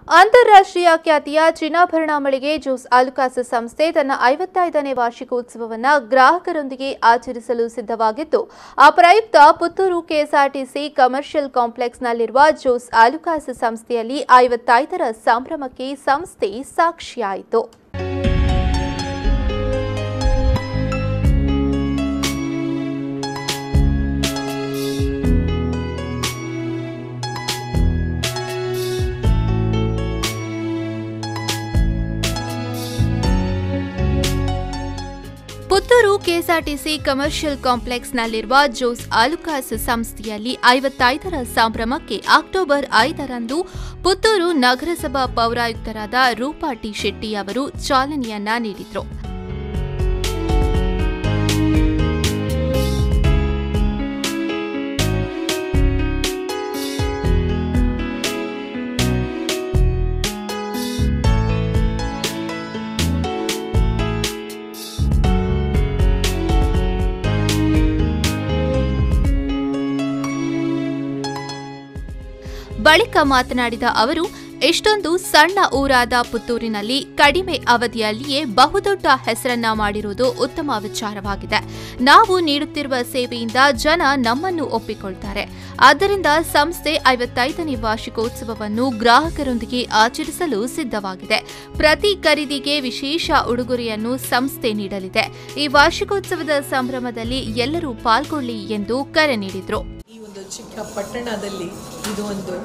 ಅಂತಾರಾಷ್ಟ್ರೀಯ ಖ್ಯಾತಿಯ ಚಿನ್ನಾಭರಣ ಮಳಿಗೆ ಜ್ಯೂಸ್ ಆಲುಕಾಸ್ ಸಂಸ್ಥೆ ತನ್ನ ಐವತ್ತೈದನೇ ವಾರ್ಷಿಕೋತ್ಸವವನ್ನು ಗ್ರಾಹಕರೊಂದಿಗೆ ಆಚರಿಸಲು ಸಿದ್ಧವಾಗಿದ್ದು ಆ ಪ್ರಯುಕ್ತ ಪುತ್ತೂರು ಕೆಎಸ್ಆರ್ಟಿಸಿ ಕಮರ್ಷಿಯಲ್ ಕಾಂಪ್ಲೆಕ್ಸ್ನಲ್ಲಿರುವ ಜ್ಯೂಸ್ ಆಲುಕಾಸ್ ಸಂಸ್ಥೆಯಲ್ಲಿ ಐವತ್ತೈದರ ಸಂಭ್ರಮಕ್ಕೆ ಸಂಸ್ಥೆ ಸಾಕ್ಷಿಯಾಯಿತು ಪುತ್ತೂರು ಕೆಎಸ್ಆರ್ಟಿಸಿ ಕಮರ್ಷಿಯಲ್ ಕಾಂಪ್ಲೆಕ್ಸ್ನಲ್ಲಿರುವ ಜೋಸ್ ಆಲುಕಾಸ್ ಸಂಸ್ಥೆಯಲ್ಲಿ ಐವತ್ತೈದರ ಸಂಭ್ರಮಕ್ಕೆ ಅಕ್ಟೋಬರ್ ಐದರಂದು ಪುತ್ತೂರು ನಗರಸಭಾ ಪೌರಾಯುಕ್ತರಾದ ರೂಪಾ ಟಿ ಶೆಟ್ಟಿ ಅವರು ಚಾಲನೆಯನ್ನ ನೀಡಿದರು ಬಳಿಕ ಮಾತನಾಡಿದ ಅವರು ಎಷ್ಟೊಂದು ಸಣ್ಣ ಊರಾದ ಪುತ್ತೂರಿನಲ್ಲಿ ಕಡಿಮೆ ಅವಧಿಯಲ್ಲಿಯೇ ಬಹುದೊಡ್ಡ ಹೆಸರನ್ನ ಮಾಡಿರುವುದು ಉತ್ತಮ ವಿಚಾರವಾಗಿದೆ ನಾವು ನೀಡುತ್ತಿರುವ ಸೇವೆಯಿಂದ ಜನ ನಮ್ಮನ್ನು ಒಪ್ಪಿಕೊಳ್ತಾರೆ ಆದ್ದರಿಂದ ಸಂಸ್ಥೆ ಐವತ್ತೈದನೇ ವಾರ್ಷಿಕೋತ್ಸವವನ್ನು ಗ್ರಾಹಕರೊಂದಿಗೆ ಆಚರಿಸಲು ಸಿದ್ಧವಾಗಿದೆ ಪ್ರತಿ ಖರೀದಿಗೆ ವಿಶೇಷ ಉಡುಗೊರೆಯನ್ನು ಸಂಸ್ಥೆ ನೀಡಲಿದೆ ಈ ವಾರ್ಷಿಕೋತ್ಸವದ ಸಂಭ್ರಮದಲ್ಲಿ ಎಲ್ಲರೂ ಪಾಲ್ಗೊಳ್ಳಿ ಎಂದು ಕರೆ ನೀಡಿದರು ಈ ಒಂದು ಚಿಕ್ಕ ಪಟ್ಟಣದಲ್ಲಿ ಇದು ಒಂದು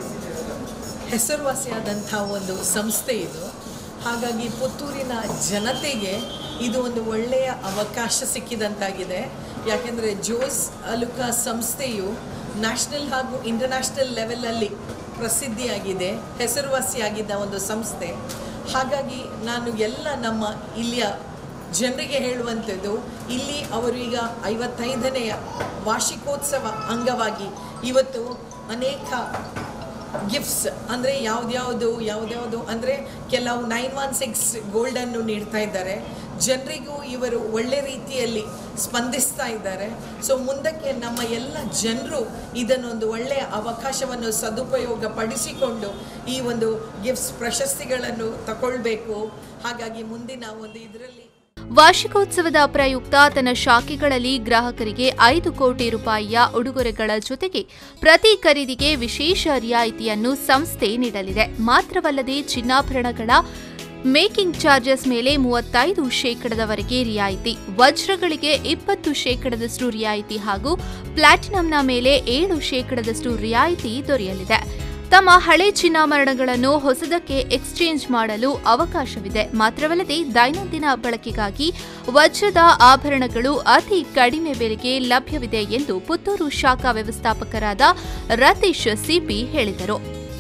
ಹೆಸರುವಾಸಿಯಾದಂಥ ಒಂದು ಸಂಸ್ಥೆ ಇದು ಹಾಗಾಗಿ ಪುತ್ತೂರಿನ ಜನತೆಗೆ ಇದು ಒಂದು ಒಳ್ಳೆಯ ಅವಕಾಶ ಸಿಕ್ಕಿದಂತಾಗಿದೆ ಯಾಕೆಂದರೆ ಜೋಸ್ ಅಲುಕಾ ಸಂಸ್ಥೆಯು ನ್ಯಾಷನಲ್ ಹಾಗೂ ಇಂಟರ್ನ್ಯಾಷನಲ್ ಲೆವೆಲಲ್ಲಿ ಪ್ರಸಿದ್ಧಿಯಾಗಿದೆ ಹೆಸರುವಾಸಿಯಾಗಿದ್ದ ಒಂದು ಸಂಸ್ಥೆ ಹಾಗಾಗಿ ನಾನು ಎಲ್ಲ ನಮ್ಮ ಇಲ್ಲಿಯ ಜನರಿಗೆ ಹೇಳುವಂಥದ್ದು ಇಲ್ಲಿ ಅವರು ಈಗ ಐವತ್ತೈದನೆಯ ವಾರ್ಷಿಕೋತ್ಸವ ಅಂಗವಾಗಿ ಇವತ್ತು ಅನೇಕ ಗಿಫ್ಟ್ಸ್ ಅಂದರೆ ಯಾವ್ದ್ಯಾವುದು ಯಾವ್ದ್ಯಾವುದು ಅಂದರೆ ಕೆಲವು ನೈನ್ ಒನ್ ಸಿಕ್ಸ್ ಗೋಲ್ಡನ್ನು ನೀಡ್ತಾ ಇದ್ದಾರೆ ಜನರಿಗೂ ಇವರು ಒಳ್ಳೆ ರೀತಿಯಲ್ಲಿ ಸ್ಪಂದಿಸ್ತಾ ಇದ್ದಾರೆ ಸೊ ಮುಂದಕ್ಕೆ ನಮ್ಮ ಎಲ್ಲ ಜನರು ಇದನ್ನೊಂದು ಒಳ್ಳೆಯ ಅವಕಾಶವನ್ನು ಸದುಪಯೋಗ ಪಡಿಸಿಕೊಂಡು ಈ ಒಂದು ಗಿಫ್ಟ್ಸ್ ಪ್ರಶಸ್ತಿಗಳನ್ನು ತಗೊಳ್ಬೇಕು ಹಾಗಾಗಿ ಮುಂದಿನ ಒಂದು ಇದರಲ್ಲಿ ವಾರ್ಷಿಕೋತ್ಸವದ ಪ್ರಯುಕ್ತ ತನ್ನ ಶಾಖೆಗಳಲ್ಲಿ ಗ್ರಾಹಕರಿಗೆ ಐದು ಕೋಟಿ ರೂಪಾಯಿಯ ಉಡುಗೊರೆಗಳ ಜೊತೆಗೆ ಪ್ರತಿ ಖರೀದಿಗೆ ವಿಶೇಷ ರಿಯಾಯಿತಿಯನ್ನು ಸಂಸ್ಥೆ ನೀಡಲಿದೆ ಮಾತ್ರವಲ್ಲದೆ ಚಿನ್ನಾಭರಣಗಳ ಮೇಕಿಂಗ್ ಚಾರ್ಜಸ್ ಮೇಲೆ ಮೂವತ್ತೈದು ಶೇಕಡದವರೆಗೆ ರಿಯಾಯಿತಿ ವಜ್ರಗಳಿಗೆ ಇಪ್ಪತ್ತು ಶೇಕಡದಷ್ಟು ರಿಯಾಯಿತಿ ಹಾಗೂ ಪ್ಲಾಟಿನಂನ ಮೇಲೆ ಏಳು ಶೇಕಡದಷ್ಟು ರಿಯಾಯಿತಿ ದೊರೆಯಲಿದೆ ತಮ್ಮ ಹಳೆ ಚಿನ್ನಾಭರಣಗಳನ್ನು ಹೊಸದಕ್ಕೆ ಎಕ್ಸ್ಚೇಂಜ್ ಮಾಡಲು ಅವಕಾಶವಿದೆ ಮಾತ್ರವಲ್ಲದೆ ದೈನಂದಿನ ಬಳಕೆಗಾಗಿ ವಜ್ರದ ಆಭರಣಗಳು ಅತಿ ಕಡಿಮೆ ಬೆಲೆಗೆ ಲಭ್ಯವಿದೆ ಎಂದು ಪುತ್ತೂರು ಶಾಖಾ ವ್ಯವಸ್ಥಾಪಕರಾದ ರತೀಶ್ ಸಿಪಿ ಹೇಳಿದರು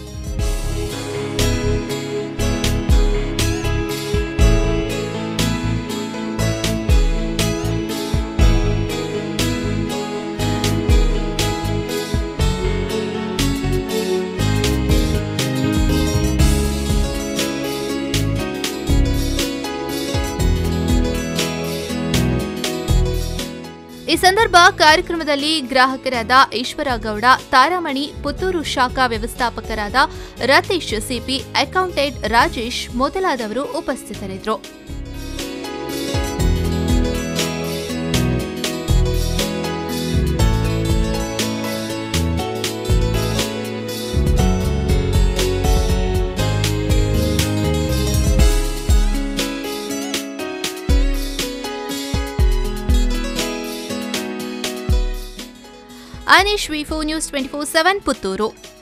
ಈ ಸಂದರ್ಭ ಕಾರ್ಯಕ್ರಮದಲ್ಲಿ ಗ್ರಾಹಕರಾದ ಈಶ್ವರ ಗೌಡ ತಾರಾಮಣಿ ಪುತ್ತೂರು ಶಾಖಾ ವ್ಯವಸ್ಥಾಪಕರಾದ ರತೀಶ್ ಸಿಪಿ ಅಕೌಂಟೆಂಟ್ ರಾಜೇಶ್ ಮೊದಲಾದವರು ಉಪಸ್ಥಿತರಿದ್ದರು Aneesh V four news twenty four seven Puttur